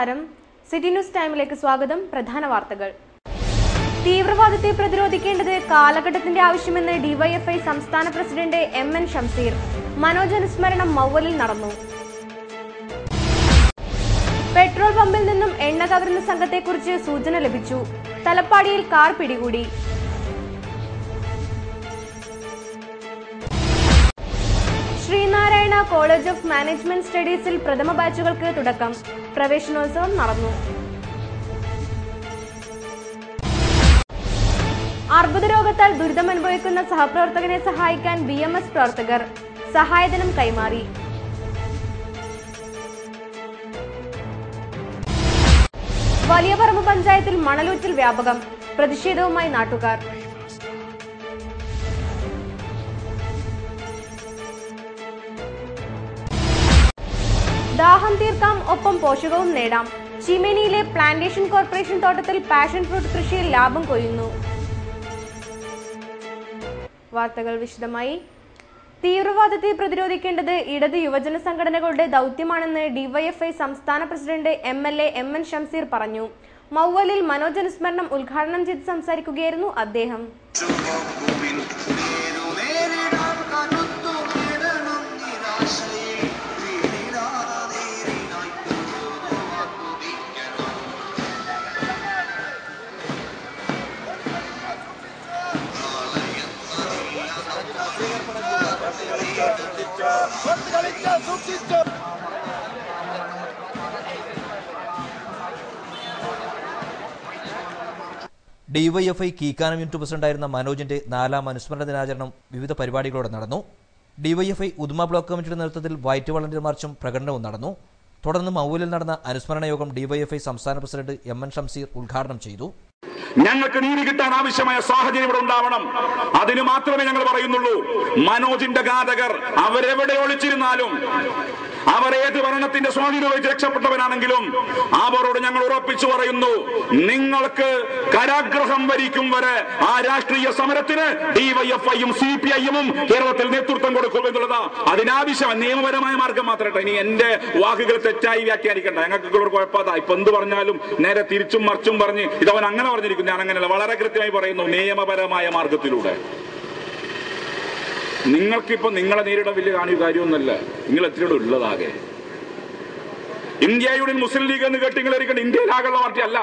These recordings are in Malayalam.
നമസ്കാരം സിറ്റി ന്യൂസ് ടൈമിലേക്ക് സ്വാഗതം പ്രധാന വാർത്തകൾ തീവ്രവാദത്തെ പ്രതിരോധിക്കേണ്ടത് കാലഘട്ടത്തിന്റെ ആവശ്യമെന്ന് ഡിവൈഎഫ്ഐ സംസ്ഥാന president M N Shamseer Manoj അനുസ്മരണം മൗവലിൽ നടന്നു പെട്രോൾ പമ്പിൽ നിന്നും എണ്ണ കവരുന്ന സംഘത്തെക്കുറിച്ച് സൂചന ലഭിച്ചു തലപ്പാടിയിൽ കാർ പിടികൂടി ശ്രീനാരായണ കോളേജ് ഓഫ് മാനേജ്മെന്റ് സ്റ്റഡീസിൽ പ്രഥമ ബാച്ചുകൾക്ക് തുടക്കം പ്രവേശനോത്സവം നടന്നു അർബുദ രോഗത്താൽ ദുരിതമനുഭവിക്കുന്ന സഹപ്രവർത്തകനെ സഹായിക്കാൻ ബി എം എസ് പ്രവർത്തകർ സഹായധനം കൈമാറി വലിയ പറമ്പ് പഞ്ചായത്തിൽ മണലൂറ്റിൽ വ്യാപകം പ്രതിഷേധവുമായി നാട്ടുകാർ ദാഹം തീർക്കാം ഒപ്പം പോഷകവും നേടാം ചീമേനിയിലെ പ്ലാന്റേഷൻ കോർപ്പറേഷൻ തോട്ടത്തിൽ പാഷൻ ഫ്രൂട്ട് കൃഷിയിൽ ലാഭം കൊയ്യുന്നു വാർത്തകൾ വിശദമായി തീവ്രവാദത്തെ പ്രതിരോധിക്കേണ്ടത് ഇടത് യുവജന സംഘടനകളുടെ ദൗത്യമാണെന്ന് ഡിവൈഎഫ്ഐ സംസ്ഥാന president M L A M N Shamseer പറഞ്ഞു മൗവലിൽ മനോജ് അനുസ്മരണം ഉദ്ഘാടനം ചെയ്ത് സംസാരിക്കുകയായിരുന്നു അദ്ദേഹം ചുവപ്പുവിൻ നേരുനേരിടാൻ കരുത്തു നേടണം നിരാശയിൽ വീണിടാതെ നേരിനായി തുതിക്കണം ഡിവൈഎഫ്ഐ കീക്കാനം യൂണിറ്റ് പ്രസിഡന്റായിരുന്ന മനോജിന്റെ നാലാം അനുസ്മരണ ദിനാചരണം വിവിധ പരിപാടികളോടെ നടന്നു ഡിവൈഎഫ്ഐ ഉദുമ ബ്ലോക്ക് കമ്മിറ്റിയുടെ നേതൃത്വത്തിൽ വൈറ്റ് വളണ്ടിയർ മാർച്ചും പ്രകടനവും നടന്നു തുടർന്ന് മൗലിൽ നടന്ന അനുസ്മരണ യോഗം ഡിവൈഎഫ്ഐ സംസ്ഥാന പ്രസിഡന്റ് എം എൻ ഷംസീർ ഉദ്ഘാടനം ചെയ്തു ഞങ്ങൾക്ക് നീതി കിട്ടാൻ ആവശ്യമായ സാഹചര്യം ഇവിടെ ഉണ്ടാവണം അതിന് മാത്രമേ ഞങ്ങൾ പറയുന്നുള്ളൂ മനോജിന്റെ ഘാതകർ അവരെവിടെ ഒളിച്ചിരുന്നാലും അവർ ഏത് ഭരണത്തിന്റെ സ്വാധീനം വെച്ച് രക്ഷപ്പെട്ടവരാണെങ്കിലും അവരോട് ഞങ്ങൾ ഉറപ്പിച്ചു പറയുന്നു നിങ്ങൾക്ക് കരാഗ്രഹം വരിക്കും വരെ ആ രാഷ്ട്രീയ സമരത്തിന് ഡിവൈഎഫ്ഐയും സി പി ഐഎമ്മും കേരളത്തിൽ നേതൃത്വം കൊടുക്കും എന്നുള്ളത് അതിനാവശ്യം നിയമപരമായ മാർഗം മാത്രമേ ഇനി എന്റെ വാക്കുകൾ തെറ്റായി വ്യാഖ്യാനിക്കണ്ട ഞങ്ങൾക്ക് ഒരു കുഴപ്പമില്ല ഇപ്പൊ എന്ത് പറഞ്ഞാലും നേരെ തിരിച്ചും മറിച്ചും പറഞ്ഞ് ഇതവൻ അങ്ങനെ പറഞ്ഞിരിക്കും ഞാൻ അങ്ങനെയല്ല വളരെ കൃത്യമായി പറയുന്നു നിയമപരമായ മാർഗത്തിലൂടെ നിങ്ങൾക്കിപ്പോ നിങ്ങളെ നേരിടാൻ വലിയ കാണുക കാര്യമൊന്നുമല്ല നിങ്ങൾ എത്രയോടെ ഉള്ളതാകെ ഇന്ത്യ യൂണിയൻ മുസ്ലിം ലീഗ് എന്ന് കേട്ട് നിങ്ങൾ ഇരിക്കേണ്ട ഇന്ത്യയിലാകുള്ള പാർട്ടി അല്ല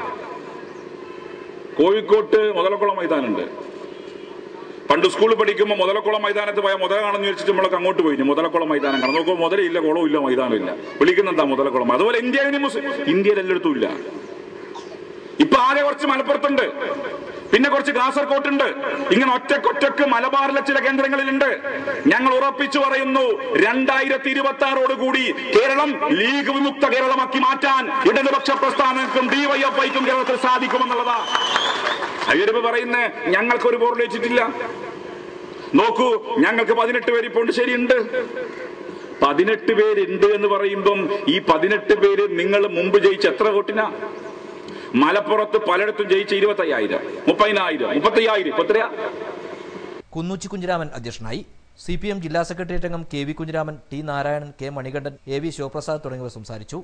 കോഴിക്കോട്ട് മുതലക്കുളം മൈതാനുണ്ട് പണ്ട് സ്കൂളിൽ പഠിക്കുമ്പോൾ മുതലക്കുളം മൈതാനത്ത് പോയാൽ മുതല കാണുന്ന വെച്ചിട്ട് നമ്മളൊക്കെ അങ്ങോട്ട് പോയി മുതലക്കുളം മൈതാനം കാണാം നോക്കുമ്പോൾ മുതലില്ല കുളവും ഇല്ല മൈതാനം ഇല്ല വിളിക്കുന്നെന്താ മുതലക്കുളം അതുപോലെ ഇന്ത്യ യൂണിയൻ മുസ്ലിം ഇന്ത്യയിൽ എല്ലായിടത്തും ഇല്ല ഇപ്പൊ ആകെ കുറച്ച് മലപ്പുറത്തുണ്ട് പിന്നെ കുറച്ച് കാസർകോട്ടുണ്ട് ഇങ്ങനെ ഒറ്റക്കൊറ്റക്ക് മലബാറിലെ ചില കേന്ദ്രങ്ങളിലുണ്ട് ഞങ്ങൾ ഉറപ്പിച്ചു പറയുന്നു രണ്ടായിരത്തി ഇരുപത്തി ആറോട് കൂടി കേരളം ലീഗ് വിമുക്ത കേരളമാക്കി മാറ്റാൻ ഇടതുപക്ഷ പ്രസ്ഥാനങ്ങൾക്കും ഡിവൈഎഫ്ഐക്കും കേരളത്തിൽ സാധിക്കുമെന്നുള്ളതാ അയ്യരവ് പറയുന്ന ഞങ്ങൾക്ക് ഒരു ബോർഡ് വെച്ചിട്ടില്ല നോക്കൂ ഞങ്ങൾക്ക് പതിനെട്ട് പേര് ഇപ്പോൾ ശരിയുണ്ട് പതിനെട്ട് പേരുണ്ട് എന്ന് പറയുമ്പം ഈ പതിനെട്ട് പേര് നിങ്ങൾ മുമ്പ് ജയിച്ച എത്ര വോട്ടിനാ മലപ്പുറത്ത് പലയിടത്തും ജയിച്ച ഇരുപത്തയ്യായിരം മുപ്പതിനായിരം മുപ്പത്തയ്യായിരം ഇപ്പൊ എത്രയാ കുന്നൂച്ചി കുഞ്ഞിരാമൻ അധ്യക്ഷനായി സി പി എം ജില്ലാ സെക്രട്ടേറിയറ്റ് അംഗം K V Kunhiraman T Narayanan K Manikandan A V Sivaprasad തുടങ്ങിയവർ സംസാരിച്ചു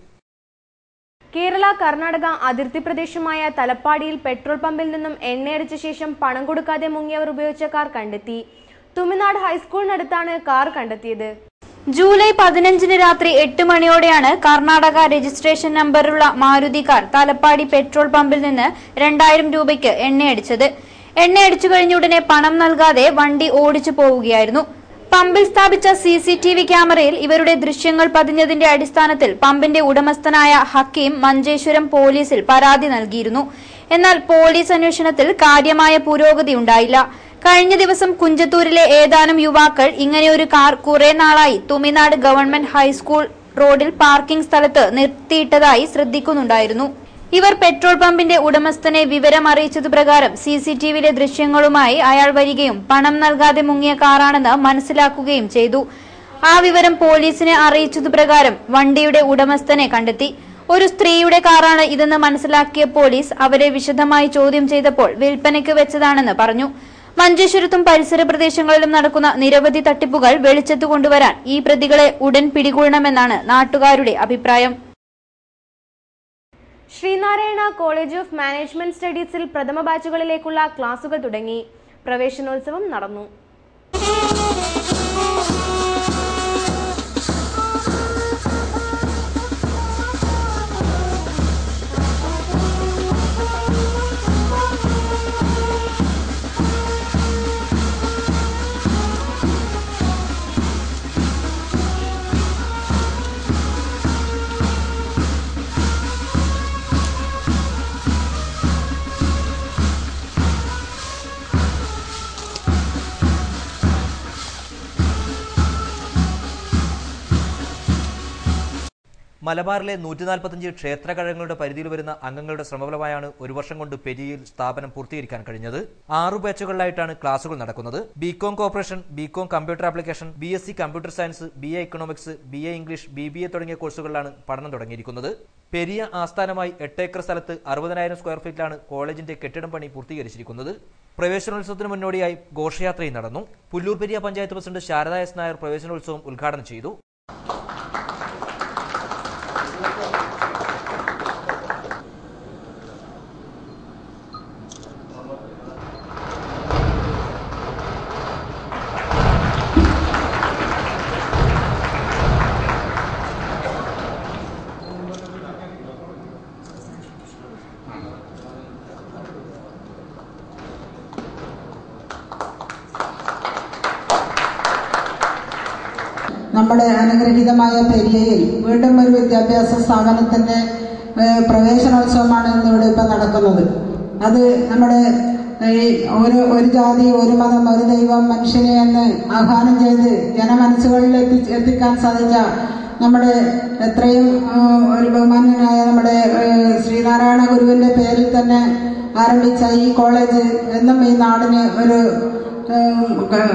കേരള കർണാടക അതിർത്തി പ്രദേശമായ തലപ്പാടിയിൽ പെട്രോൾ പമ്പിൽ നിന്നും എണ്ണയടിച്ച ശേഷം പണം കൊടുക്കാതെ മുങ്ങിയവർ ഉപയോഗിച്ച കാർ കണ്ടെത്തി തുമിനാട് ഹൈസ്കൂളിനടുത്താണ് കാർ കണ്ടെത്തിയത് ജൂലൈ പതിനഞ്ചിന് രാത്രി എട്ട് മണിയോടെയാണ് കർണാടക രജിസ്ട്രേഷൻ നമ്പറുള്ള മാരുതി കാർ തലപ്പാടി പെട്രോൾ പമ്പിൽ നിന്ന് രണ്ടായിരം രൂപയ്ക്ക് എണ്ണയടിച്ചത് എണ്ണയടിച്ചു കഴിഞ്ഞ ഉടനെ പണം നൽകാതെ വണ്ടി ഓടിച്ചു പോവുകയായിരുന്നു പമ്പിൽ സ്ഥാപിച്ച സി സി ടി വി ക്യാമറയിൽ ഇവരുടെ ദൃശ്യങ്ങൾ പതിഞ്ഞതിന്റെ അടിസ്ഥാനത്തിൽ പമ്പിന്റെ ഉടമസ്ഥനായ ഹക്കീം മഞ്ചേശ്വരം പോലീസിൽ പരാതി നൽകിയിരുന്നു എന്നാൽ പോലീസ് അന്വേഷണത്തിൽ കാര്യമായ പുരോഗതി ഉണ്ടായില്ല കഴിഞ്ഞ ദിവസം കുഞ്ചത്തൂരിലെ ഏതാനും യുവാക്കൾ ഇങ്ങനെയൊരു കാർ കുറെ നാളായി തുമിനാട് ഗവൺമെന്റ് ഹൈസ്കൂൾ റോഡിൽ പാർക്കിംഗ് സ്ഥലത്ത് നിർത്തിയിട്ടതായി ശ്രദ്ധിക്കുന്നുണ്ടായിരുന്നു ഇവർ പെട്രോൾ പമ്പിന്റെ ഉടമസ്ഥനെ വിവരം അറിയിച്ചത് പ്രകാരം സി സി ടി വിയിലെ ദൃശ്യങ്ങളുമായി അയാൾ വരികയും പണം നൽകാതെ മുങ്ങിയ കാറാണെന്ന് മനസ്സിലാക്കുകയും ചെയ്തു ആ വിവരം പോലീസിനെ അറിയിച്ചത് പ്രകാരം വണ്ടിയുടെ ഉടമസ്ഥനെ കണ്ടെത്തി ഒരു സ്ത്രീയുടെ കാറാണ് ഇതെന്ന് മനസ്സിലാക്കിയ പോലീസ് അവരെ വിശദമായി ചോദ്യം ചെയ്തപ്പോൾ വിൽപ്പനയ്ക്ക് വെച്ചതാണെന്ന് പറഞ്ഞു മഞ്ചേശ്വരത്തും പരിസര പ്രദേശങ്ങളിലും നടക്കുന്ന നിരവധി തട്ടിപ്പുകൾ വെളിച്ചത്തു കൊണ്ടുവരാൻ ഈ പ്രതികളെ ഉടൻ പിടികൂടണമെന്നാണ് നാട്ടുകാരുടെ അഭിപ്രായം ശ്രീനാരായണ കോളേജ് ഓഫ് മാനേജ്മെന്റ് സ്റ്റഡീസിൽ പ്രഥമ ബാച്ചുകളിലേക്കുള്ള ക്ലാസുകൾ തുടങ്ങി പ്രവേശനോത്സവം നടന്നു മലബാറിലെ നൂറ്റി നാൽപ്പത്തഞ്ച് ക്ഷേത്രകഴകങ്ങളുടെ പരിധിയിൽ വരുന്ന അംഗങ്ങളുടെ ശ്രമഫലമായാണ് ഒരു വർഷം കൊണ്ട് പെരിയയിൽ സ്ഥാപനം പൂർത്തീകരിക്കാൻ കഴിഞ്ഞത് ആറു ബാച്ചുകളിലായിട്ടാണ് ക്ലാസുകൾ നടക്കുന്നത് B Com corporation B Com computer application B S C computer science B A economics B A English B B A തുടങ്ങിയ കോഴ്സുകളിലാണ് പഠനം തുടങ്ങിയിരിക്കുന്നത് പെരിയ ആസ്ഥാനമായി എട്ട് ഏക്കർ സ്ഥലത്ത് അറുപതിനായിരം സ്ക്വയർ ഫീറ്റിലാണ് കോളേജിന്റെ കെട്ടിടം പണി പൂർത്തീകരിച്ചിരിക്കുന്നത് പ്രവേശനോത്സവത്തിന് മുന്നോടിയായി ഘോഷയാത്രയും നടന്നു പുല്ലൂർ പെരിയ പഞ്ചായത്ത് പ്രസിഡന്റ് ശാരദ എസ് നായർ പ്രവേശനോത്സവം ഉദ്ഘാടനം ചെയ്തു നമ്മുടെ അനുഗ്രഹീതമായ പെരിയയിൽ വീണ്ടും ഒരു വിദ്യാഭ്യാസ സ്ഥാപനത്തിന്റെ ഏഹ്, പ്രവേശനോത്സവമാണ് ഇന്നിവിടെ ഇപ്പം നടക്കുന്നത് അത് നമ്മുടെ ഈ ഒരു ഒരു ജാതി ഒരു മതം ഒരു ദൈവം മനുഷ്യനെ എന്ന് ആഹ്വാനം ചെയ്ത് ജനമനസ്സുകളിൽ എത്തി എത്തിക്കാൻ സാധിച്ച നമ്മുടെ എത്രയും ഏഹ്, ഒരു ബഹുമാന്യനായ നമ്മുടെ ഏഹ്, ശ്രീനാരായണ ഗുരുവിന്റെ പേരിൽ തന്നെ ആരംഭിച്ച ഈ കോളേജ് എന്നും ഈ നാടിന് ഒരു ഏഹ്, ക-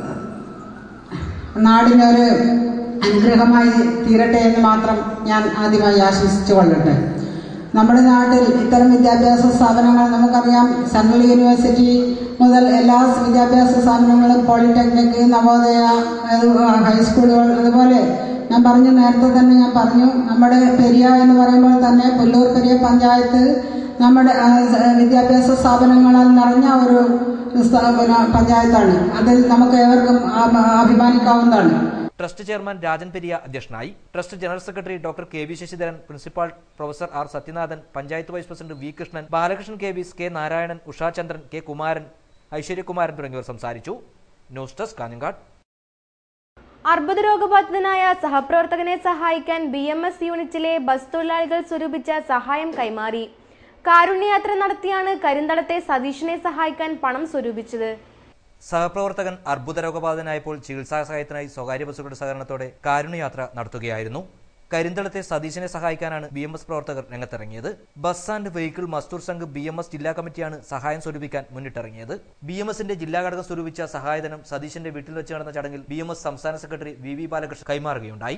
നാടിനൊരു അനുഗ്രഹമായി തീരട്ടെ എന്ന് മാത്രം ഞാൻ ആദ്യമായി ആശംസിച്ചു കൊള്ളട്ടെ നമ്മുടെ നാട്ടിൽ ഇത്തരം വിദ്യാഭ്യാസ സ്ഥാപനങ്ങൾ നമുക്കറിയാം സെൻട്രൽ യൂണിവേഴ്സിറ്റി മുതൽ എല്ലാ വിദ്യാഭ്യാസ സ്ഥാപനങ്ങളും പോളിടെക്നിക് നവോദയ അത് ഹൈസ്കൂളുകൾ അതുപോലെ ഞാൻ പറഞ്ഞു നേരത്തെ തന്നെ ഞാൻ പറഞ്ഞു നമ്മുടെ പെരിയ എന്ന് പറയുമ്പോൾ തന്നെ പുല്ലൂർ പെരിയ പഞ്ചായത്ത് നമ്മുടെ ആ, സ- വിദ്യാഭ്യാസ സ്ഥാപനങ്ങളാൽ നിറഞ്ഞ ഒരു സ്ഥാപന പഞ്ചായത്താണ് അതിൽ നമുക്ക് ഏവർക്കും ആ- അഭിമാനിക്കാവുന്നതാണ് ട്രസ്റ്റ് ചെയർമാൻ രാജൻ പെരിയ അധ്യക്ഷനായി trust general secretary doctor K V Sasidharan principal professor R Sathyanathan panchayat vice president V Krishnan Balakrishnan K V K Narayanan Ushachandran K Kumaran Aishwaryakumaran തുടങ്ങിയവർ സംസാരിച്ചു ന്യൂസ് ഡെസ്ക് കാഞ്ഞങ്ങാട് അർബുദ രോഗബാധിതനായ സഹപ്രവർത്തകനെ സഹായിക്കാൻ ബി എം എസ് യൂണിറ്റിലെ ബസ് തൊഴിലാളികൾ സ്വരൂപിച്ച സഹായം കൈമാറി കാരുണ്യയാത്ര നടത്തിയാണ് കരിന്തളത്തെ സതീഷിനെ സഹായിക്കാൻ പണം സ്വരൂപിച്ചത് സഹപ്രവർത്തകൻ അർബുദ രോഗബാധിതനായപ്പോൾ ചികിത്സാ സഹായത്തിനായി സ്വകാര്യ ബസ്സുകളുടെ സഹകരണത്തോടെ കാരുണ്യയാത്ര നടത്തുകയായിരുന്നു കരിന്തളത്തെ സതീശനെ സഹായിക്കാനാണ് ബി എം എസ് പ്രവർത്തകർ രംഗത്തിറങ്ങിയത് bus and vehicle Mazdoor Sangh B M S ജില്ലാ കമ്മിറ്റിയാണ് സഹായം സ്വരൂപിക്കാൻ മുന്നിട്ടിറങ്ങിയത് ബി എം എസിന്റെ ജില്ലാ ഘടകം സ്വരൂപിച്ച സഹായധനം സതീശന്റെ വീട്ടിൽ വെച്ച് നടന്ന ചടങ്ങിൽ ബി എം എസ് സംസ്ഥാന സെക്രട്ടറി വി വി ബാലകൃഷ്ണൻ കൈമാറുകയുണ്ടായി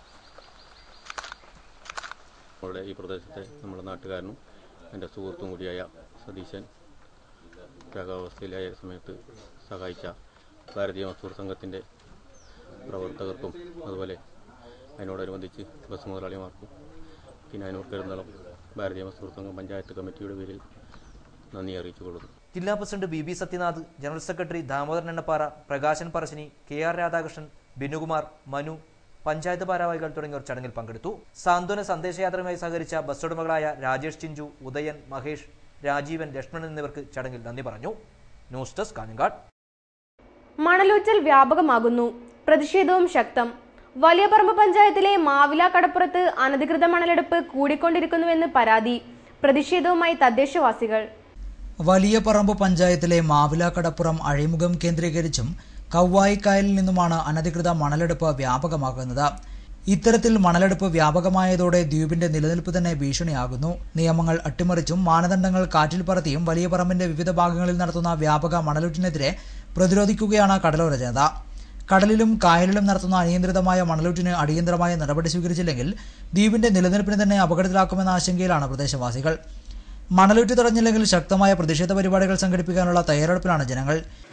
നമ്മുടെ ഈ പ്രദേശത്തെ നമ്മുടെ നാട്ടുകാരനും എൻ്റെ സുഹൃത്തും കൂടിയായ സതീശൻ രോഗാവസ്ഥയിലായ സമയത്ത് സഹായിച്ച ഭാരതീയ മസൂർ സംഘത്തിൻ്റെ പ്രവർത്തകർക്കും അതുപോലെ അതിനോടനുബന്ധിച്ച് ബസ് മുതലാളിമാർക്കും പിന്നെ അതിനോട് കരുന്നളം ഭാരതീയ മസൂർ സംഘം പഞ്ചായത്ത് കമ്മിറ്റിയുടെ പേരിൽ നന്ദി അറിയിച്ചു കൊള്ളുന്നു ജില്ലാ president B B Sathyanath general secretary Damodaran Ennappara Prakashan Parassini K R Radhakrishnan Binukumar Manu panchayat ഭാരവാഹികൾ തുടങ്ങിയവർ ചടങ്ങിൽ പങ്കെടുത്തു സാന്ത്വന സന്ദേശയാത്രയുമായി സഹകരിച്ച ബസ് ഉടമകളായ രാജേഷ് ചിഞ്ചു ഉദയൻ മഹേഷ് രാജീവൻ ലക്ഷ്മണൻ എന്നിവർക്ക് ചടങ്ങിൽ നന്ദി പറഞ്ഞു ന്യൂസ് ഡെസ്ക് കാഞ്ഞങ്ങാട് മണലൂറ്റൽ വ്യാപകമാകുന്നു പ്രതിഷേധവും ശക്തം വലിയപറമ്പ് പഞ്ചായത്തിലെ മാവില കടപ്പുറത്ത് അനധികൃത മണലെടുപ്പ് കൂടിക്കൊണ്ടിരിക്കുന്നുവെന്ന് പരാതി പ്രതിഷേധവുമായി തദ്ദേശവാസികൾ വലിയ പറമ്പ് പഞ്ചായത്തിലെ മാവില കടപ്പുറം അഴിമുഖം കേന്ദ്രീകരിച്ചും കവ്വായിക്കായലിൽ നിന്നുമാണ് അനധികൃത മണലെടുപ്പ് വ്യാപകമാകുന്നത് ഇത്തരത്തിൽ മണലെടുപ്പ് വ്യാപകമായതോടെ ദ്വീപിന്റെ നിലനിൽപ്പ് തന്നെ ഭീഷണിയാകുന്നു നിയമങ്ങൾ അട്ടിമറിച്ചും മാനദണ്ഡങ്ങൾ കാറ്റിൽ പറത്തിയും വലിയ പറമ്പിന്റെ വിവിധ ഭാഗങ്ങളിൽ നടത്തുന്ന വ്യാപക മണലൂറ്റിനെതിരെ പ്രതിരോധിക്കുകയാണ് കടലോര ജനത കടലിലും കായലിലും നടത്തുന്ന അനിയന്ത്രിതമായ മണലൂറ്റിന് അടിയന്തരമായ നടപടി സ്വീകരിച്ചില്ലെങ്കിൽ ദ്വീപിന്റെ നിലനിൽപ്പിനെ തന്നെ അപകടത്തിലാക്കുമെന്ന ആശങ്കയിലാണ് പ്രദേശവാസികൾ മണലൂറ്റ് തടഞ്ഞില്ലെങ്കിൽ ശക്തമായ പ്രതിഷേധ പരിപാടികൾ സംഘടിപ്പിക്കാനുള്ള തയ്യാറെടുപ്പിലാണ് ജനങ്ങൾ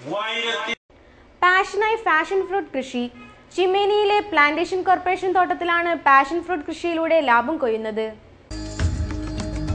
പാഷനായി ഫാഷൻ ഫ്രൂട്ട് കൃഷി ചിമേനിയിലെ പ്ലാന്റേഷൻ കോർപ്പറേഷൻ തോട്ടത്തിലാണ് പാഷൻ ഫ്രൂട്ട് കൃഷിയിലൂടെ ലാഭം കൊയ്യുന്നത്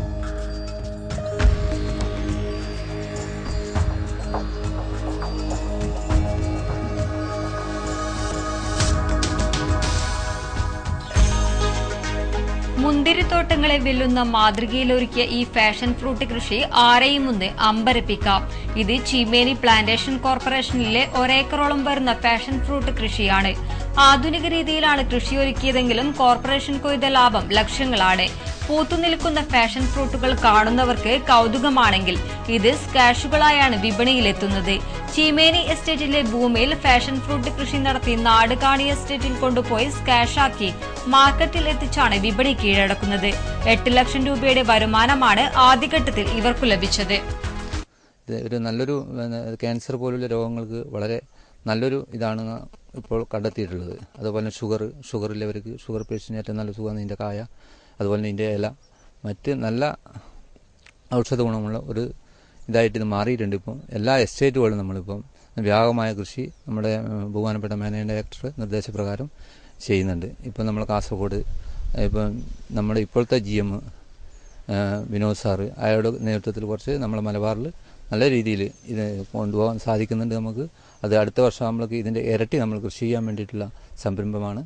മുന്തിരിത്തോട്ടങ്ങളെ വെല്ലുന്ന മാതൃകയിലൊരുക്കിയ ഈ ഫാഷൻ ഫ്രൂട്ട് കൃഷി ആരെയും ഒന്ന് അമ്പരപ്പിക്കാം ഇത് ചീമേനി പ്ലാന്റേഷൻ കോർപ്പറേഷനിലെ ഒരേക്കറോളം വരുന്ന ഫാഷൻ ഫ്രൂട്ട് കൃഷിയാണ് ആധുനിക രീതിയിലാണ് കൃഷി ഒരുക്കിയതെങ്കിലും കോർപ്പറേഷൻ കൊയ്ത ലാഭം ലക്ഷങ്ങളാണ് പൂത്തുനിൽക്കുന്ന ഫാഷൻ ഫ്രൂട്ടുകൾ കാണുന്നവർക്ക് കൗതുകമാണെങ്കിൽ ഇത് സ്കാഷുകളായാണ് വിപണിയിലെത്തുന്നത് ചീമേനി എസ്റ്റേറ്റിലെ ഭൂമിയിൽ ഫാഷൻ ഫ്രൂട്ട് കൃഷി നടത്തി നാടുകാണി എസ്റ്റേറ്റിൽ കൊണ്ടുപോയി സ്കാഷാക്കി മാർക്കറ്റിൽ എത്തിച്ചാണ് വിപണി കീഴടക്കുന്നത് എട്ട് ലക്ഷം രൂപയുടെ വരുമാനമാണ് ആദ്യഘട്ടത്തിൽ ഇവർക്കു ലഭിച്ചത് ഇത് ഒരു നല്ലൊരു പിന്നെ, ക്യാൻസർ പോലുള്ള രോഗങ്ങൾക്ക് വളരെ നല്ലൊരു ഇതാണ് ഇപ്പോൾ കണ്ടെത്തിയിട്ടുള്ളത് അതുപോലെ ഷുഗർ ഷുഗറില്ലവർക്ക് ഷുഗർ പേഷ്യന് ഏറ്റവും നല്ല സുഖമാണ് ഇതിൻ്റെ കായ അതുപോലെ ഇതിൻ്റെ ഇല മറ്റ് നല്ല ഔഷധ ഗുണമുള്ള ഒരു ഇതായിട്ട് ഇത് മാറിയിട്ടുണ്ട് ഇപ്പം എല്ലാ എസ്റ്റേറ്റുകളും നമ്മളിപ്പം വ്യാപകമായ കൃഷി നമ്മുടെ ഉം, ബഹുമാനപ്പെട്ട മാനേജിംഗ് ഡയറക്ടർ നിർദ്ദേശപ്രകാരം ചെയ്യുന്നുണ്ട് ഇപ്പം നമ്മൾ കാസർഗോഡ് ഇപ്പം നമ്മുടെ ഇപ്പോഴത്തെ ജി എം വിനോദ് സാറ് അയാളുടെ നേതൃത്വത്തിൽ കുറച്ച് നമ്മളെ മലബാറിൽ നല്ല രീതിയിൽ ഇത് കൊണ്ടുപോകാൻ സാധിക്കുന്നുണ്ട് നമുക്ക് അത് അടുത്ത വർഷം നമ്മൾക്ക് ഇതിൻ്റെ ഇരട്ടി നമ്മൾ കൃഷി ചെയ്യാൻ വേണ്ടിയിട്ടുള്ള സംരംഭമാണ്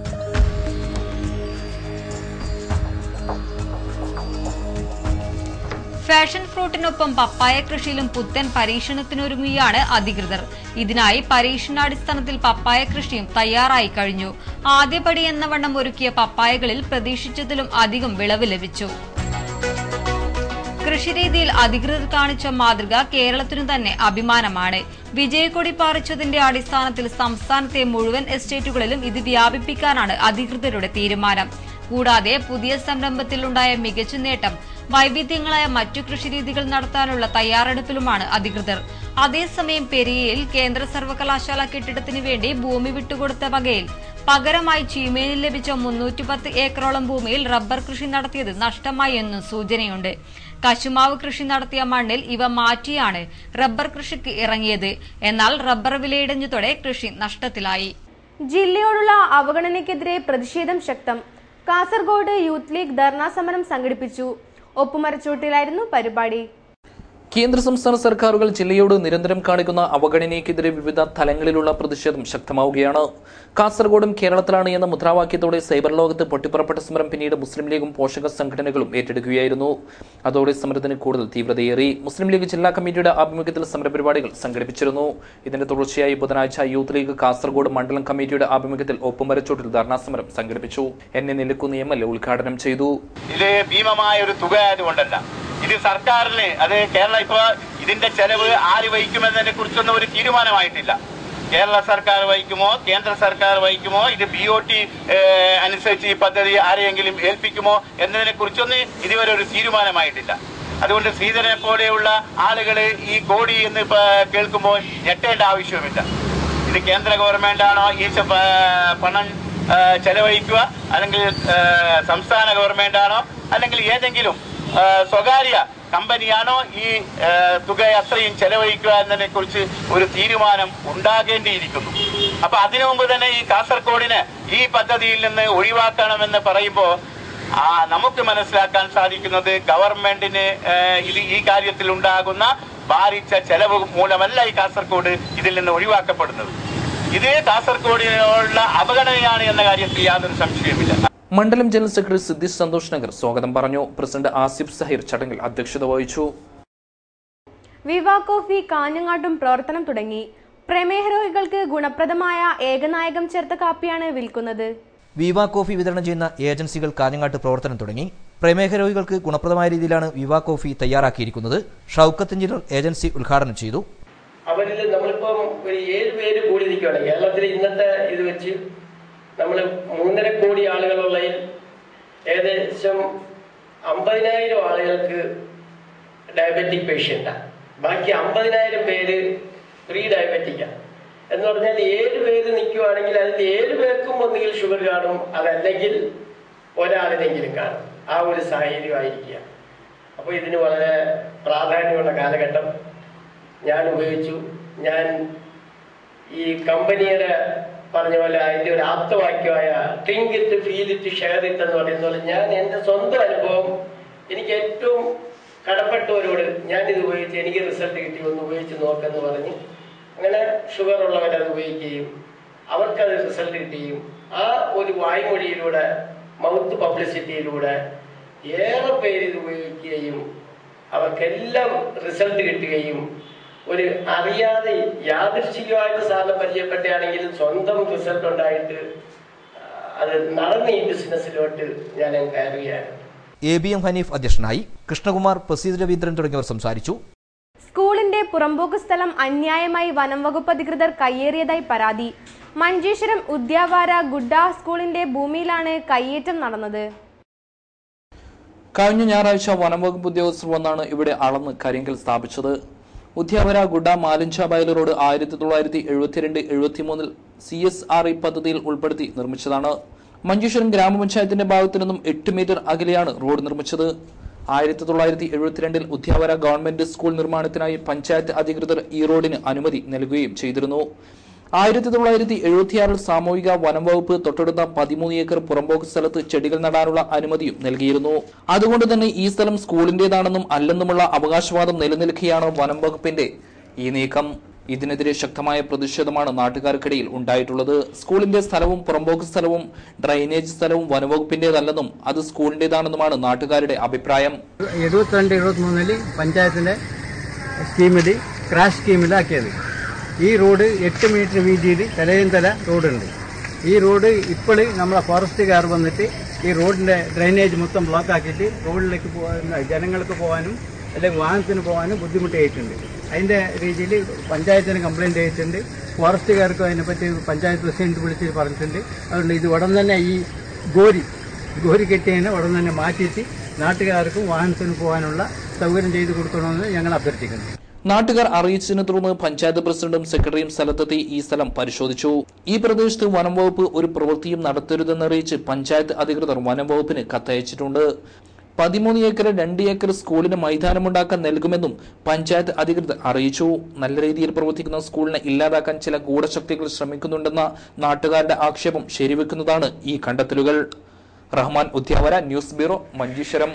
ഫാഷൻ ഫ്രൂട്ടിനൊപ്പം പപ്പായ കൃഷിയിലും പുത്തൻ പരീക്ഷണത്തിനൊരുങ്ങുകയാണ് അധികൃതർ ഇതിനായി പരീക്ഷണാടിസ്ഥാനത്തിൽ പപ്പായ കൃഷിയും തയ്യാറായി കഴിഞ്ഞു ആദ്യപടി എന്ന വണ്ണം ഒരുക്കിയ പപ്പായകളിൽ പ്രതീക്ഷിച്ചതിലും അധികം വിളവ് ലഭിച്ചു കൃഷിരീതിയിൽ അധികൃതർ കാണിച്ച മാതൃക കേരളത്തിനു തന്നെ അഭിമാനമാണ് വിജയക്കൊടി പാറിച്ചതിന്റെ അടിസ്ഥാനത്തിൽ സംസ്ഥാനത്തെ മുഴുവൻ എസ്റ്റേറ്റുകളിലും ഇത് വ്യാപിപ്പിക്കാനാണ് അധികൃതരുടെ തീരുമാനം കൂടാതെ പുതിയ സംരംഭത്തിലുണ്ടായ മികച്ച നേട്ടം വൈവിധ്യങ്ങളായ മറ്റു കൃഷിരീതികൾ നടത്താനുള്ള തയ്യാറെടുപ്പിലുമാണ് അധികൃതർ അതേസമയം പെരിയയിൽ കേന്ദ്ര സർവകലാശാല കെട്ടിടത്തിനു വേണ്ടി ഭൂമി വിട്ടുകൊടുത്ത വകയിൽ പകരമായി ചീമേനിൽ ലഭിച്ച മുന്നൂറ്റി പത്ത് ഏക്കറോളം ഭൂമിയിൽ റബ്ബർ കൃഷി നടത്തിയത് നഷ്ടമായി എന്നും സൂചനയുണ്ട് കശുമാവ് കൃഷി നടത്തിയ മണ്ണിൽ ഇവ മാറ്റിയാണ് റബ്ബർ കൃഷിക്ക് ഇറങ്ങിയത് എന്നാൽ റബ്ബർ വിലയിടിഞ്ഞതോടെ കൃഷി നഷ്ടത്തിലായി ജില്ലയോടുള്ള അവഗണനയ്ക്കെതിരെ പ്രതിഷേധം ശക്തം കാസർഗോഡ് യൂത്ത് ലീഗ് ധർണാ സമരം സംഘടിപ്പിച്ചു ഒപ്പുമരച്ചൂട്ടിലായിരുന്നു പരിപാടി കേന്ദ്ര സംസ്ഥാന സർക്കാരുകൾ ജില്ലയോട് നിരന്തരം കാണിക്കുന്ന അവഗണനയ്ക്കെതിരെ വിവിധ തലങ്ങളിലുള്ള പ്രതിഷേധം ശക്തമാവുകയാണ് കാസർഗോഡും കേരളത്തിലാണ് എന്ന മുദ്രാവാക്യത്തോടെ സൈബർ ലോകത്ത് പൊട്ടിപ്പുറപ്പെട്ട സമരം പിന്നീട് മുസ്ലിം ലീഗും പോഷക സംഘടനകളും ഏറ്റെടുക്കുകയായിരുന്നു അതോടെ സമരത്തിന് കൂടുതൽ തീവ്രതയേറി മുസ്ലിം ലീഗ് ജില്ലാ കമ്മിറ്റിയുടെ ആഭിമുഖ്യത്തിൽ സമരപരിപാടികൾ സംഘടിപ്പിച്ചിരുന്നു ഇതിന്റെ തുടർച്ചയായി ബുധനാഴ്ച യൂത്ത് ലീഗ് കാസർഗോഡ് മണ്ഡലം കമ്മിറ്റിയുടെ ആഭിമുഖ്യത്തിൽ ഒപ്പുമരച്ചോട്ടിൽ ധർണാ സമരം സംഘടിപ്പിച്ചു N A Nellikunnu M L A ഉദ്ഘാടനം ചെയ്തു ഇത് ഭീമമായ ഒരു തുക ആയതുകൊണ്ടല്ല ഇത് സർക്കാരിന് അത് കേരള ഇപ്പൊ ഇതിന്റെ ചെലവ് ആര് വഹിക്കുമെന്നതിനെ കുറിച്ചൊന്നും ഒരു തീരുമാനമായിട്ടില്ല കേരള സർക്കാർ വഹിക്കുമോ കേന്ദ്ര സർക്കാർ വഹിക്കുമോ ഇത് ബി ഒ ടി അനുസരിച്ച് ഈ പദ്ധതി ആരെയെങ്കിലും ഏൽപ്പിക്കുമോ എന്നതിനെ കുറിച്ചൊന്നും ഇതുവരെ ഒരു തീരുമാനമായിട്ടില്ല അതുകൊണ്ട് ശ്രീധരനെ പോലെയുള്ള ആളുകൾ ഈ കോടി എന്ന് ഇപ്പൊ കേൾക്കുമ്പോൾ ഞെട്ടേണ്ട ആവശ്യവുമില്ല ഇത് കേന്ദ്ര ഗവൺമെന്റ് ആണോ ഈ ച- പ- പണം ആ, ചെലവഴിക്കുക അല്ലെങ്കിൽ ആ, സംസ്ഥാന ഗവൺമെന്റ് ആണോ അല്ലെങ്കിൽ ഏതെങ്കിലും ആ, സ്വകാര്യ കമ്പനിയാണോ ഈ ആ, തുക അത്രയും ചെലവഴിക്കുക എന്നതിനെ കുറിച്ച് ഒരു തീരുമാനം ഉണ്ടാകേണ്ടിയിരിക്കുന്നു അപ്പൊ അതിനു മുമ്പ് തന്നെ ഈ കാസർഗോഡിനെ ഈ പദ്ധതിയിൽ നിന്ന് ഒഴിവാക്കണമെന്ന് പറയുമ്പോൾ ആ നമുക്ക് മനസ്സിലാക്കാൻ സാധിക്കുന്നത് ഗവൺമെന്റിന് ആ, ഇത് ഈ കാര്യത്തിൽ ഉണ്ടാകുന്ന ഭാരിച്ച ചെലവ് മൂലമല്ല ഈ കാസർഗോഡ് ഇതിൽ നിന്ന് ഒഴിവാക്കപ്പെടുന്നത് ഇത് കാസർഗോഡിനുള്ള അവഗണനയാണ് എന്ന കാര്യത്തിൽ യാതൊരു സംശയവുമില്ല മണ്ഡലം ജനറൽ സെക്രട്ടറി സിദ്ദീഷ് സന്തോഷ് നഗർ സ്വാഗതം പറഞ്ഞു പ്രസിഡന്റ് ആസിഫ് സഹീർ ചടങ്ങിൽ അധ്യക്ഷത വഹിച്ചു വിവാ കോഫി കാഞ്ഞങ്ങാട്ടും പ്രവർത്തനം തുടങ്ങി പ്രമേഹ രോഗികൾക്ക് ഗുണപ്രദമായ ഏകനായകം ചേർത്ത കാപ്പിയാണ് വിൽക്കുന്നത് വിവാ കോഫി വിതരണം ചെയ്യുന്ന ഏജൻസികൾ കാഞ്ഞങ്ങാട്ട് പ്രവർത്തനം തുടങ്ങി പ്രമേഹ രോഗികൾക്ക് ഗുണപ്രദമായ രീതിയിലാണ് വിവാ കോഫി തയ്യാറാക്കിയിരിക്കുന്നത് ഷൌക്കത്ത് എഞ്ചിനീയർ ഏജൻസി ഉദ്ഘാടനം ചെയ്തു അവരിൽ നമ്മളിപ്പം ഒരു ഏഴ് പേര് കൂടി നിൽക്കുകയാണ് കേരളത്തിൽ ഇന്നത്തെ ഇത് വെച്ച് നമ്മൾ മൂന്നര കോടി ആളുകളുള്ളതിൽ ഏകദേശം അമ്പതിനായിരം ആളുകൾക്ക് ഡയബറ്റിക് പേഷ്യൻ്റാണ് ബാക്കി അമ്പതിനായിരം പേര് പ്രീ ഡയബറ്റിക്കാണ് എന്ന് പറഞ്ഞാൽ ഏഴ് പേര് നിൽക്കുവാണെങ്കിൽ അതിൽ ഏഴ് പേർക്കും ഒന്നുകിൽ ഷുഗർ കാണും അതല്ലെങ്കിൽ ഒരാളിനെങ്കിലും കാണും ആ ഒരു സാഹചര്യമായിരിക്കുക അപ്പോൾ ഇതിന് വളരെ പ്രാധാന്യമുള്ള കാലഘട്ടം ഞാൻ ഉപയോഗിച്ചു ഞാൻ ഈ കമ്പനിയുടെ പറഞ്ഞ പോലെ അതിന്റെ ഒരു ആപ്തവാക്യമായ think it feel it share it എന്ന് പറയുന്ന പോലെ ഞാൻ എൻ്റെ സ്വന്തം അനുഭവം എനിക്ക് ഏറ്റവും കടപ്പെട്ടവരോട് ഞാൻ ഇത് ഉപയോഗിച്ച് എനിക്ക് റിസൾട്ട് കിട്ടി ഒന്ന് ഉപയോഗിച്ച് നോക്കെന്ന് പറഞ്ഞ് അങ്ങനെ ഷുഗർ ഉള്ളവരത് ഉപയോഗിക്കുകയും അവർക്കത് റിസൾട്ട് കിട്ടുകയും ആ ഒരു വായ്മൊഴിയിലൂടെ മൗത്ത് പബ്ലിസിറ്റിയിലൂടെ ഏറെ പേര് ഇത് ഉപയോഗിക്കുകയും അവർക്കെല്ലാം റിസൾട്ട് കിട്ടുകയും ഒരു അറിയാതെ യാദൃശ്ചികമായിട്ട് സാറിന് പരിചയപ്പെട്ടയാണെങ്കിലും സ്വന്തം റിസൾട്ട് ഉണ്ടായിട്ട് അത് നടന്ന് ഈ ബിസിനസ്സിലോട്ട് ഞാൻ കയറുകയാണ് എ ബി എം ഹനീഫ് അധ്യക്ഷനായി കൃഷ്ണകുമാർ പ്രസീദ് രവീന്ദ്രൻ തുടങ്ങിയവർ സംസാരിച്ചു സ്കൂളിന്റെ പുറമ്പോക്ക് സ്ഥലം അന്യായമായി വനം വകുപ്പ് അധികൃതർ കയ്യേറിയതായി പരാതി മഞ്ചേശ്വരം ഉദ്യാവാര ഗുഡ സ്കൂളിന്റെ ഭൂമിയിലാണ് കയ്യേറ്റം നടന്നത് കഴിഞ്ഞ ഞായറാഴ്ച വനംവകുപ്പ് ഉദ്യോഗസ്ഥർ വന്നാണ് ഇവിടെ അളന്ന് കരിങ്കൽ സ്ഥാപിച്ചത് ഉദ്യാവര ഗുഡ മാലിഞ്ച ബയൽ റോഡ് ആയിരത്തി തൊള്ളായിരത്തി എഴുപത്തിരണ്ട് എഴുപത്തിമൂന്നിൽ സി എസ് ആർ ഇ പദ്ധതിയിൽ ഉൾപ്പെടുത്തി നിർമ്മിച്ചതാണ് മഞ്ചേശ്വരം ഗ്രാമപഞ്ചായത്തിന്റെ ഭാഗത്തു നിന്നും എട്ട് മീറ്റർ അകലെയാണ് റോഡ് നിർമ്മിച്ചത് ആയിരത്തി തൊള്ളായിരത്തി എഴുപത്തിരണ്ടിൽ ഉദ്യാവര ഗവൺമെന്റ് സ്കൂൾ നിർമ്മാണത്തിനായി പഞ്ചായത്ത് അധികൃതർ ഈ റോഡിന് അനുമതി നൽകുകയും ചെയ്തിരുന്നു ആയിരത്തി തൊള്ളായിരത്തി എഴുപത്തിയാറിൽ സാമൂഹിക വനം വകുപ്പ് തൊട്ടടുത്ത പതിമൂന്ന് ഏക്കർ പുറമ്പോക്ക് സ്ഥലത്ത് ചെടികൾ നടാനുള്ള അനുമതിയും നൽകിയിരുന്നു അതുകൊണ്ട് തന്നെ ഈ സ്ഥലം സ്കൂളിന്റേതാണെന്നും അല്ലെന്നുമുള്ള അവകാശവാദം നിലനിൽക്കെയാണ് വനം വകുപ്പിന്റെ ഈ നീക്കം ഇതിനെതിരെ ശക്തമായ പ്രതിഷേധമാണ് നാട്ടുകാർക്കിടയിൽ ഉണ്ടായിട്ടുള്ളത് സ്കൂളിന്റെ സ്ഥലവും പുറമ്പോക്ക് സ്ഥലവും ഡ്രൈനേജ് സ്ഥലവും വനവകുപ്പിന്റേതല്ലെന്നും അത് സ്കൂളിന്റേതാണെന്നുമാണ് നാട്ടുകാരുടെ അഭിപ്രായം എഴുപത്തിരണ്ട് എഴുപത്തിമൂന്നില് പഞ്ചായത്തിന്റെ സ്കീമിൽ ക്രാഷ് സ്കീമിലാക്കിയത് ഈ റോഡ് എട്ട് മീറ്റർ വീതിയിൽ തലയും തല റോഡുണ്ട് ഈ റോഡ് ഇപ്പോൾ നമ്മളെ ഫോറസ്റ്റുകാർ വന്നിട്ട് ഈ റോഡിന്റെ ഡ്രൈനേജ് മൊത്തം ബ്ലോക്ക് ആക്കിയിട്ട് റോഡിലേക്ക് പോകാൻ ജനങ്ങൾക്ക് പോകാനും അല്ലെങ്കിൽ വാഹനത്തിന് പോകാനും ബുദ്ധിമുട്ടായിട്ടുണ്ട് അതിന്റെ രീതിയിൽ പഞ്ചായത്തിന് കംപ്ലൈന്റ് ചെയ്തിട്ടുണ്ട് ഫോറസ്റ്റുകാർക്കും അതിനെപ്പറ്റി പഞ്ചായത്ത് പ്രസിഡന്റ് വിളിച്ച് പറഞ്ഞിട്ടുണ്ട് അതുകൊണ്ട് ഇത് ഉടൻ തന്നെ ഈ ഗോരി ഗോരി കെട്ടിയതിനെ ഉടൻ തന്നെ മാറ്റിയിട്ട് നാട്ടുകാർക്കും വാഹനത്തിന് പോകാനുള്ള സൗകര്യം ചെയ്തു കൊടുക്കണമെന്ന് ഞങ്ങൾ അഭ്യർത്ഥിക്കുന്നു നാട്ടുകാർ അറിയിച്ചതിനെ തുടർന്ന് പഞ്ചായത്ത് പ്രസിഡന്റും സെക്രട്ടറിയും സ്ഥലത്തെത്തി ഈ സ്ഥലം പരിശോധിച്ചു ഈ പ്രദേശത്ത് വനം വകുപ്പ് ഒരു പ്രവൃത്തിയും നടത്തരുതെന്നറിയിച്ച് പഞ്ചായത്ത് അധികൃതർ വനം വകുപ്പിന് കത്തയച്ചിട്ടുണ്ട് പതിമൂന്ന് ഏക്കർ രണ്ട് ഏക്കർ സ്കൂളിന് മൈതാനമുണ്ടാക്കാൻ നൽകുമെന്നും പഞ്ചായത്ത് അധികൃതർ അറിയിച്ചു നല്ല രീതിയിൽ പ്രവർത്തിക്കുന്ന സ്കൂളിനെ ഇല്ലാതാക്കാൻ ചില ഗൂഢശക്തികൾ ശ്രമിക്കുന്നുണ്ടെന്ന നാട്ടുകാരുടെ ആക്ഷേപം ശരിവെക്കുന്നതാണ് ഈ കണ്ടെത്തലുകൾ Rahman Udyavara news bureau Manjeshwaram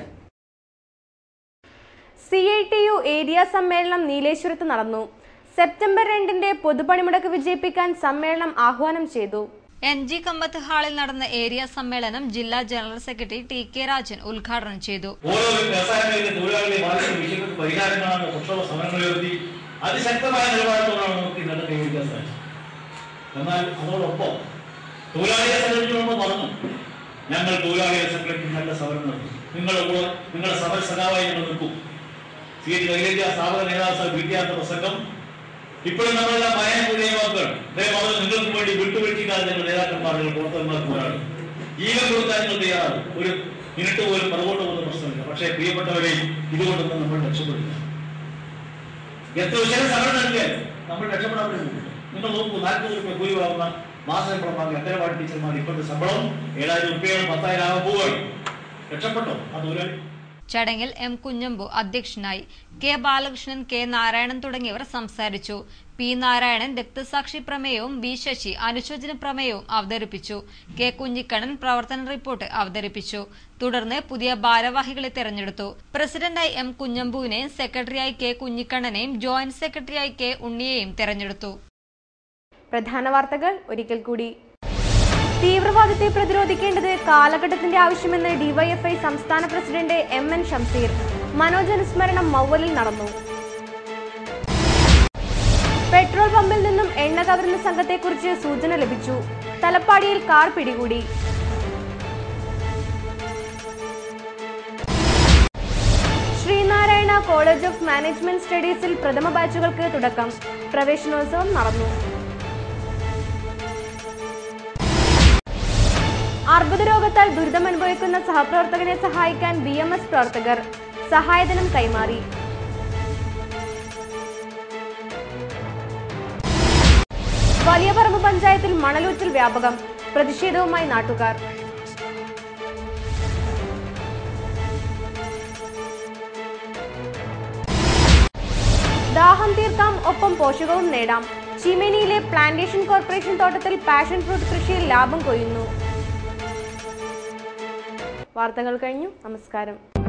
C I T U area സമ്മേളനം നീലേശ്വരത്ത് നടന്നു സെപ്റ്റംബർ രണ്ടിന്റെ പൊതുപണിമുടക്ക് വിജയിപ്പിക്കാൻ സമ്മേളനം ആഹ്വാനം ചെയ്തു എൻ ജി കമ്പത്ത് ഹാളിൽ നടന്ന ഏരിയ സമ്മേളനം ജില്ലാ general secretary T K Rajan ഉദ്ഘാടനം ചെയ്തു ഓരോ വ്യവസായങ്ങളിലെ തൊഴിലാളികളെ ബാധിക്കുന്ന വിഷയങ്ങൾക്ക് പരിഹാരം കാണാൻ പ്രക്ഷോഭ സമരങ്ങൾ ഉയർത്തി അതിശക്തമായ നിലപാടത്തോടാണ് നമുക്ക് ഇന്നത്തെ കൈവരിക്കാൻ സാധിച്ചത് എന്നാൽ അതോടൊപ്പം തൊഴിലാളിയെ സംഘടിപ്പിച്ചുകൊണ്ട് പറഞ്ഞു ഞങ്ങൾ തൊഴിലാളികളെ സംഘടിപ്പിച്ച് നല്ല സമരം നടത്തും നിങ്ങളുടെ കൂടെ നിങ്ങളുടെ സമര സഖാവായി ഞങ്ങൾ നിൽക്കും സി എച്ച് അഖിലേന്ത്യാ സ്ഥാപക നേതാവ് സാർ വിദ്യാർത്ഥി പ്രസംഗം ഇപ്പോഴും നമ്മളെല്ലാം ഭയങ്കരമാക്കുക ദയവാതെ നിങ്ങൾക്ക് വേണ്ടി വിട്ടുവീഴ്ചക്കാതെ നിങ്ങൾ നേതാക്കന്മാർ നിങ്ങൾ പ്രവർത്തകന്മാർ പോരാടും ജീവൻ കൊടുക്കാൻ നിങ്ങൾ തയ്യാറാണ് ഒരു മിനിറ്റ് പോലും പുറകോട്ട് പോകുന്ന പ്രശ്നമില്ല പക്ഷേ പ്രിയപ്പെട്ടവരെ ഇതുകൊണ്ടൊന്നും നമ്മൾ രക്ഷപ്പെടില്ല എത്ര വിഷയം സമരം നടത്തിയാൽ നമ്മൾ രക്ഷപ്പെടാൻ പറ്റുന്നില്ല നിങ്ങൾ നോക്കൂ നാൽപ്പത് രൂപ കൂലി വാങ്ങുന്ന മാസശമ്പളം വാങ്ങി അംഗനവാടി ടീച്ചർമാർ ഇപ്പോഴത്തെ ശമ്പളം ഏഴായിരം രൂപയാണ് പത്തായിരം ആകാൻ പോവുകയാണ് രക്ഷപ്പെട്ടോ ആ തൊഴിലാളി ചടങ്ങിൽ എം കുഞ്ഞമ്പു അധ്യക്ഷനായി കെ ബാലകൃഷ്ണൻ കെ നാരായണൻ തുടങ്ങിയവർ സംസാരിച്ചു പി നാരായണൻ രക്തസാക്ഷി പ്രമേയവും വി ശശി അനുശോചന പ്രമേയവും അവതരിപ്പിച്ചു കെ കുഞ്ഞിക്കണ്ണൻ പ്രവർത്തന റിപ്പോർട്ട് അവതരിപ്പിച്ചു തുടർന്ന് പുതിയ ഭാരവാഹികളെ തെരഞ്ഞെടുത്തു പ്രസിഡന്റായി എം കുഞ്ഞമ്പുവിനെയും സെക്രട്ടറിയായി കെ കുഞ്ഞിക്കണ്ണനെയും ജോയിന്റ് സെക്രട്ടറിയായി കെ ഉണ്ണിയെയും തെരഞ്ഞെടുത്തു പ്രധാന വാർത്തകൾ ഒരിക്കൽ കൂടി തീവ്രവാദത്തെ പ്രതിരോധിക്കേണ്ടത് കാലഘട്ടത്തിന്റെ ആവശ്യമെന്ന് ഡിവൈഎഫ്ഐ സംസ്ഥാന president M N Shamseer Manoj അനുസ്മരണം മൗവലിൽ നടന്നു പെട്രോൾ പമ്പിൽ നിന്നും എണ്ണ കവരുന്ന സംഘത്തെക്കുറിച്ച് സൂചന ലഭിച്ചു തലപ്പാടിയിൽ കാർ പിടികൂടി ശ്രീനാരായണ കോളേജ് ഓഫ് മാനേജ്മെന്റ് സ്റ്റഡീസിൽ പ്രഥമ ബാച്ചുകൾക്ക് തുടക്കം പ്രവേശനോത്സവം നടന്നു അർബുദ രോഗത്താൽ ദുരിതമനുഭവിക്കുന്ന സഹപ്രവർത്തകനെ സഹായിക്കാൻ ബി എം എസ് പ്രവർത്തകർ സഹായധനം കൈമാറി വലിയ പറമ്പ് പഞ്ചായത്തിൽ മണലൂറ്റൽ വ്യാപകം പ്രതിഷേധവുമായി നാട്ടുകാർ ദാഹം തീർക്കാം ഒപ്പം പോഷകവും നേടാം ചീമേനിയിലെ പ്ലാന്റേഷൻ കോർപ്പറേഷൻ തോട്ടത്തിൽ പാഷൻ ഫ്രൂട്ട് കൃഷിയിൽ ലാഭം കൊയ്യുന്നു വാർത്തകൾ കഴിഞ്ഞു നമസ്കാരം